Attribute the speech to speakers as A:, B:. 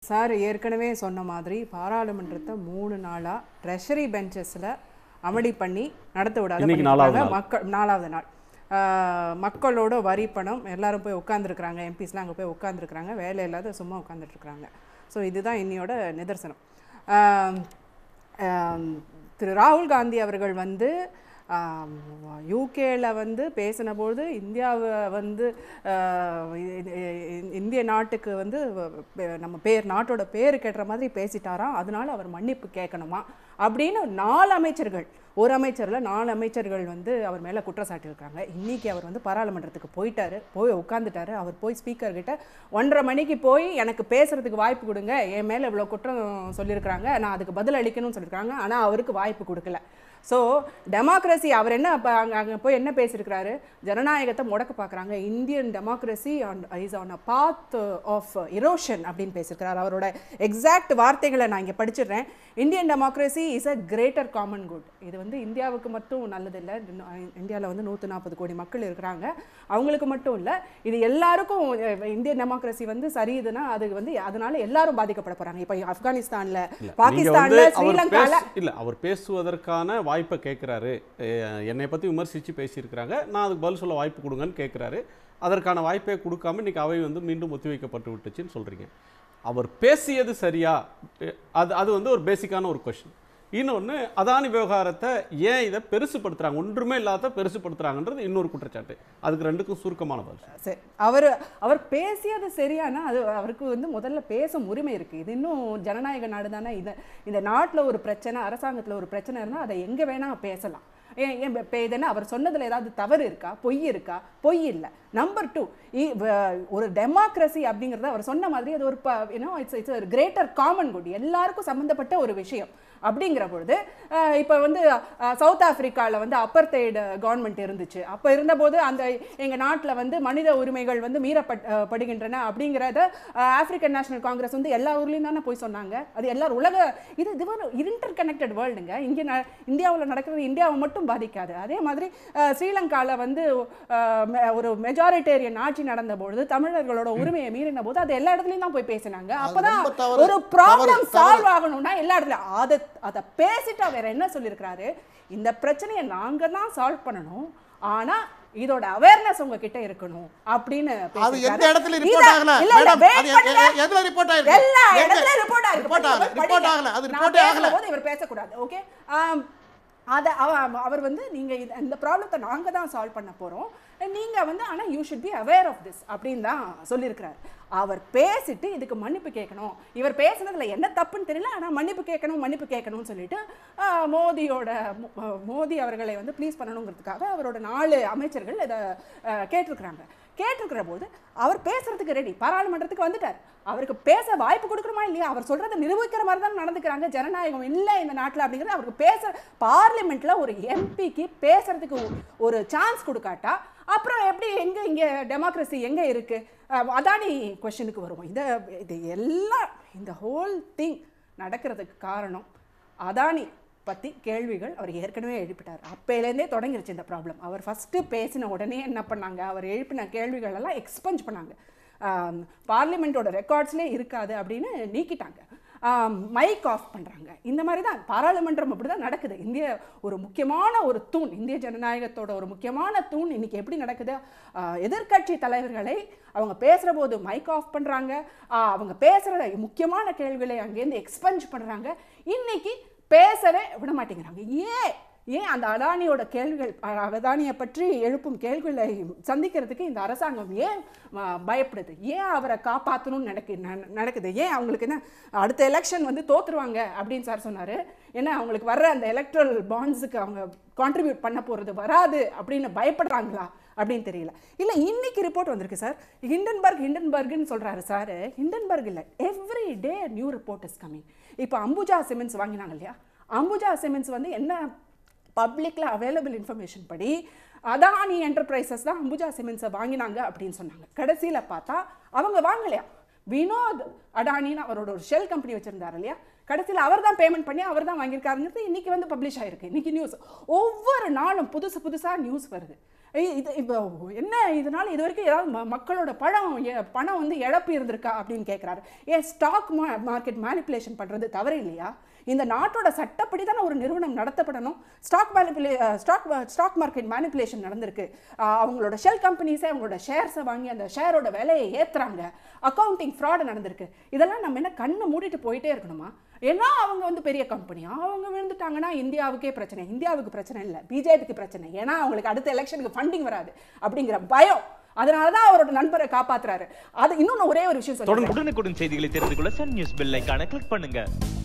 A: Sir ஏற்கனவே சொன்ன மாதிரி பாராளுமன்றத்தை மூணு நாளா ட்ரெஷரி பெஞ்சஸ்ல அமளி பண்ணி நடத்த விடாத
B: இன்னைக்கு
A: பண்ணிட்டு
B: நாலாவது
A: இருக்காங்க.
B: நாள்.
A: மக்கள் நாலாவது நாள் ஆஹ், மக்களோட வரி பணம் எல்லாரும் போய் உட்காந்துருக்குறாங்க எம்பிஸ்லாம் அங்கே போய் உட்காந்துருக்குறாங்க வேலை இல்லாத சும்மா உட்காந்துட்டு இருக்காங்க ஸோ இதுதான் இன்னியோட நிதர்சனம் ஆம், ஆம், திரு ராகுல் காந்தி அவர்கள் வந்து யூகேல வந்து பேசினபோது இந்தியாவை வந்து ஆஹ், இ- இ- இந்திய நாட்டுக்கு வந்து பே- நம்ம பேர் நாட்டோட பேர் கேட்டுற மாதிரி பேசிட்டாராம் அதனால அவர் மன்னிப்பு கேட்கணுமா அப்படின்னு நாலு அமைச்சர்கள் ஒரு அமைச்சர்ல நாலு அமைச்சர்கள் வந்து அவர் மேல குற்றச்சாட்டு இருக்காங்க இன்னைக்கு அவர் வந்து பாராளுமன்றத்துக்கு போயிட்டாரு போய் உட்காந்துட்டாரு அவர் போய் ஸ்பீக்கர் கிட்ட ஒன்றரை மணிக்கு போய் எனக்கு பேசுறதுக்கு வாய்ப்பு கொடுங்க என் மேல இவ்வளவு குற்றம் சொல்லியிருக்கிறாங்க நான் அதுக்கு பதில் அளிக்கணும்னு சொல்லியிருக்காங்க ஆனா அவருக்கு வாய்ப்பு கொடுக்கல ஸோ டெமோக்ரஸி அவர் என்ன அப்போ அங்கே அங்கே போய் என்ன பேசியிருக்கிறாரு ஜனநாயகத்தை முடக்க பார்க்குறாங்க Indian democracy on is on a path of erosion அப்படின்னு பேசியிருக்கிறார் அவரோட எக்ஸாக்ட் வார்த்தைகளை நான் இங்கே படிச்சிடுறேன் Indian democracy is a greater common good இது வந்து இந்தியாவுக்கு மட்டும் நல்லதில்லை இந்தியாவில் வந்து நூற்றி நாற்பது கோடி மக்கள் இருக்கிறாங்க அவங்களுக்கு மட்டும் இல்லை இது எல்லாருக்கும் அஹ், இந்தியன் டெமோக்ரஸி வந்து சரியுதுன்னா அது வந்து அதனால எல்லாரும் பாதிக்கப்பட போகிறாங்க இப்போ ஆப்கானிஸ்தானில்
B: நீங்க வந்து
A: பாகிஸ்தானில்
B: அவர்
A: ஸ்ரீலங்காவில்
B: பேச- இல்ல அவர் பேசுவதற்கான வாய்ப்பை கேட்குறாரு என்னை பத்தி விமர்சிச்சு பேசியிருக்கிறாங்க நான் அதுக்கு பதில் சொல்ல வாய்ப்பு கொடுங்கன்னு கேட்குறாரு அதற்கான வாய்ப்பை கொடுக்காம இன்னைக்கு அவை வந்து மீண்டும் ஒத்திவைக்கப்பட்டு விட்டுச்சுன்னு சொல்றீங்க அவர் பேசியது சரியா எ- அது அது வந்து ஒரு பேசிக்கான ஒரு கொஷின் இன்னொன்று அதானி விவகாரத்தை ஏன் இதை பெருசுப்படுத்துறாங்க ஒன்றுமே இல்லாத பெருசுப்படுத்துறாங்கன்றது இன்னொரு குற்றச்சாட்டு அதுக்கு ரெண்டுக்கும் சுருக்கமான பதில்
A: சரி அவர் அவர் பேசியது சரியானா அது அவருக்கு வந்து முதல்ல பேசும் உரிமை இருக்கு இது இன்னும் ஜனநாயக நாடு தானே இந்த இந்த நாட்டில் ஒரு பிரச்சனை அரசாங்கத்தில் ஒரு பிரச்சனை இருந்தால் அதை எங்கே வேணா பேசலாம் ஏன் ஏன் இப்போ இதுன்னா அவர் சொன்னதில் ஏதாவது தவறு இருக்கா பொய் இருக்கா பொய் இல்லை நம்பர் டூ ஒரு டெமோக்ரஸி அப்படிங்கிறது அவர் சொன்ன மாதிரி அது ஒரு யூனோ இட்ஸ் இட்ஸ் ஒரு கிரேட்டர் காமன் குட் எல்லாருக்கும் சம்மந்தப்பட்ட ஒரு விஷயம் அப்படிங்கிற பொழுது அஹ், இப்போ வந்து அஹ், சவுத் ஆப்பிரிக்காவில் வந்து அப்பர்தைடு கவர்மெண்ட் இருந்துச்சு அப்போ இருந்தபோது அந்த எங்கள் நாட்டில் வந்து மனித உரிமைகள் வந்து மீறப்பட் அஹ், படுகின்றன அப்படிங்கிறத அஹ், ஆப்பிரிக்கன் நேஷனல் காங்கிரஸ் வந்து எல்லா ஊர்லேயும் தானே போய் சொன்னாங்க அது எல்லாரும் உலக இது இது ஒரு இன்டர் கனெக்டட் வேர்ல்டுங்க இங்கே ந இந்தியாவில் நடக்கிறது இந்தியாவை மட்டும் பாதிக்காது அதே மாதிரி ஸ்ரீலங்காவில் வந்து அஹ், மெ- ஒரு மெஜாரிட்டேரியன் ஆட்சி நடந்தபொழுது தமிழர்களோட உரிமையை மீறின போது அது எல்லா இடத்துலையும் தான் போய் பேசினாங்க
C: அது
A: அப்பதான்
C: ரொம்ப தவறு.
A: ஒரு ப்ராப்ளம்
C: தவறு,
A: சால்வ் ஆகணும்னா எல்லா இடத்துலயும் அதை அதை பேசிட்டா வேற என்ன சொல்லியிருக்கிறாரு இந்த பிரச்சனையை நாங்க தான் சால்வ் பண்ணணும் ஆனா இதோட அவேர்னஸ் உங்ககிட்ட இருக்கணும் அப்படின்னு
C: அது எந்த
A: பேசியிருக்காரு.
C: இடத்துல
A: இத-
C: ரிப்போர்ட் ஆகல
A: இல்ல, இல்ல,
C: மேடம்
A: wait
C: அது எ-
A: பண்ணுங்க.
C: எ- எதுல ரிப்போர்ட் ஆயிருக்கு
A: எல்லா
C: எங்க?
A: இடத்துல ரிப்போர்ட் ஆயிருக்கு
C: ரிப்போர்ட் ஆகல
A: படிங்க.
C: ரிப்போர்ட் ஆகல அது
A: நான்
C: ரிப்போர்ட்டே ஆகல
A: பேசும்போது இவர் பேசக்கூடாது ஓகே அத அவ- அவர் வந்து நீங்க இது- இந்த ப்ராப்ளத்தை நாங்க தான் சால்வ் பண்ண போறோம் நீங்க வந்து ஆனா you should be aware of this அப்படின்னு தான் சொல்லியிருக்கிறார் அவர் பேசிட்டு இதுக்கு மன்னிப்பு கேட்கணும் இவர் பேசுனதுல என்ன தப்புன்னு தெரியல ஆனா மன்னிப்பு கேட்கணும் மன்னிப்பு கேட்கணும்னு சொல்லிட்டு ஆஹ், மோதியோட மோ- ஆஹ், மோதி அவர்களை வந்து ப்ளீஸ் பண்ணணுங்கிறதுக்காக அவரோட நாலு அமைச்சர்கள் இதை கேட்டிருக்கிறாங்க கேட்டிருக்கிற போது அவர் பேசுறதுக்கு ரெடி பாராளுமன்றத்துக்கு வந்துட்டார் அவருக்கு பேச வாய்ப்பு கொடுக்கணுமா இல்லையா அவர் சொல்றதை நிரூபிக்கிற மாதிரி தான் நடந்துக்கிறாங்க ஜனநாயகம் இல்லை இந்த நாட்டில் அப்படிங்கிறது அவருக்கு பேச பார்லிமெண்ட்ல ஒரு எம்பிக்கு பேசுறதுக்கு ஒ- ஒரு சான்ஸ் கொடுக்காட்டா அப்புறம் எப்படி எங்க இங்க டெமோக்ரஸி எங்க இருக்கு அஹ் அதானி கொஸ்டினுக்கு வருவோம் இதை இது எல்லாம் இந்த ஹோல் திங் நடக்கிறதுக்கு காரணம் அதானி பற்றி கேள்விகள் அவர் ஏற்கனவே எழுப்பிட்டார் அப்பையிலேருந்தே தொடங்கிருச்சு இந்த ப்ராப்ளம் அவர் ஃபஸ்ட்டு பேசின உடனே என்ன பண்ணாங்க அவர் எழுப்பின கேள்விகள் எல்லாம் எக்ஸ்பஞ்ச் பண்ணாங்க பார்லிமெண்ட்டோட ரெக்கார்ட்ஸ்லேயே இருக்காது அப்படின்னு நீக்கிட்டாங்க மைக் ஆஃப் பண்ணுறாங்க இந்த மாதிரி தான் பாராளுமன்றம் அப்படி தான் நடக்குது இந்திய ஒரு முக்கியமான ஒரு தூண் இந்திய ஜனநாயகத்தோட ஒரு முக்கியமான தூண் இன்னைக்கு எப்படி நடக்குது ஆஹ் எதிர்க்கட்சி தலைவர்களை அவங்க பேசுகிற போது மைக் ஆஃப் பண்ணுறாங்க அவங்க பேசுகிற முக்கியமான கேள்விகளை அங்கேருந்து எக்ஸ்பஞ்ச் பண்ணுறாங்க இன்னைக்கு பேசவே விட மாட்டேங்கிறாங்க ஏன் ஏன் அந்த அதானியோட கேள்விகள் அ- அதானியை பற்றி எழுப்பும் கேள்விகளை சந்திக்கிறதுக்கு இந்த அரசாங்கம் ஏன் ஆ, பயப்படுது ஏன் அவரை காப்பாற்றணும்னு நடக்கு ந- நடக்குது ஏன் அவங்களுக்கு என்ன அடுத்த எலெக்ஷன் வந்து தோத்துருவாங்க அப்படின்னு சார் சொன்னார் ஏன்னா அவங்களுக்கு வர்ற அந்த எலக்ட்ரல் பாண்ட்ஸுக்கு அவங்க கான்ட்ரிபியூட் பண்ண போகிறது வராது அப்படின்னு பயப்படுறாங்களா அப்படின்னு தெரியல இல்லை இன்னைக்கு ரிப்போர்ட் வந்திருக்கு சார் ஹிண்டன்பர்க் ஹிண்டன்பர்க்னு சொல்கிறாரு சார் ஹிண்டன்பர்க் இல்லை every day new report is coming இப்போ அம்புஜா சிமெண்ட்ஸ் வாங்கினாங்க இல்லையா அம்புஜா சிமெண்ட்ஸ் வந்து என்ன பப்ளிக்கில் அவைலபிள் இன்ஃபர்மேஷன் படி அதானி என்டர்பிரைசஸ் தான் அம்புஜா சிமெண்ட்ஸை வாங்கினாங்க அப்படின்னு சொன்னாங்க கடைசியில் பார்த்தா அவங்க வாங்கலையா வினோத் அடானின்னு அவரோட ஒரு ஷெல் கம்பெனி வச்சிருந்தாரு இல்லையா கடைசியில் அவர் தான் பேமெண்ட் பண்ணி அவர் தான் வாங்கியிருக்காருங்கிறது இன்னைக்கு வந்து பப்ளிஷ் ஆயிருக்கு இன்னைக்கு நியூஸ் ஒவ்வொரு நாளும் புதுசு புதுசாக நியூஸ் வருது ஏய், இது இப்போ என்ன இதனால இது வரைக்கும் ஏதாவது ம- மக்களோட பழம் எ- பணம் வந்து இழப்பு இருந்திருக்கா அப்படின்னு கேட்குறாரு ஏன் ஸ்டாக் மார்க்கெட் மேனிப்புலேஷன் பண்ணுறது தவறு இல்லையா இந்த நாட்டோட சட்டப்படி தானே ஒரு நிறுவனம் நடத்தப்படணும் ஸ்டாக் மேனிப்புலே ஸ்டாக் ஸ்டாக் மார்க்கெட் மேனிப்புலேஷன் நடந்திருக்கு அஹ் அவங்களோட ஷெல் கம்பெனிஸே அவங்களோட ஷேர்ஸை வாங்கி அந்த ஷேரோட விலையை ஏற்றுறாங்க அக்கௌண்டிங் ஃப்ராடு நடந்திருக்கு இதெல்லாம் நம்ம என்ன கண்ணை மூடிட்டு போயிட்டே இருக்கணுமா ஏன்னா அவங்க வந்து பெரிய கம்பெனி அவங்க விழுந்துட்டாங்கன்னா இந்தியாவுக்கே பிரச்சனை இந்தியாவுக்கு பிரச்சனை இல்லை பிஜேபிக்கு பிரச்சனை ஏன்னா அவங்களுக்கு அடுத்த எலெக்ஷனுக்கு ஃபண்டிங் வராது அப்படிங்கிற பயம் அதனால தான் அவரோட நண்பரை காப்பாத்துறாரு அது இன்னொன்று ஒரே ஒரு விஷயம் சொல்லுங்க
C: உடனுக்குடன் செய்திகளை தெரிந்து கொள்ள சன் நியூஸ் பெல் ஐகானை கிளிக் பண்ணுங்க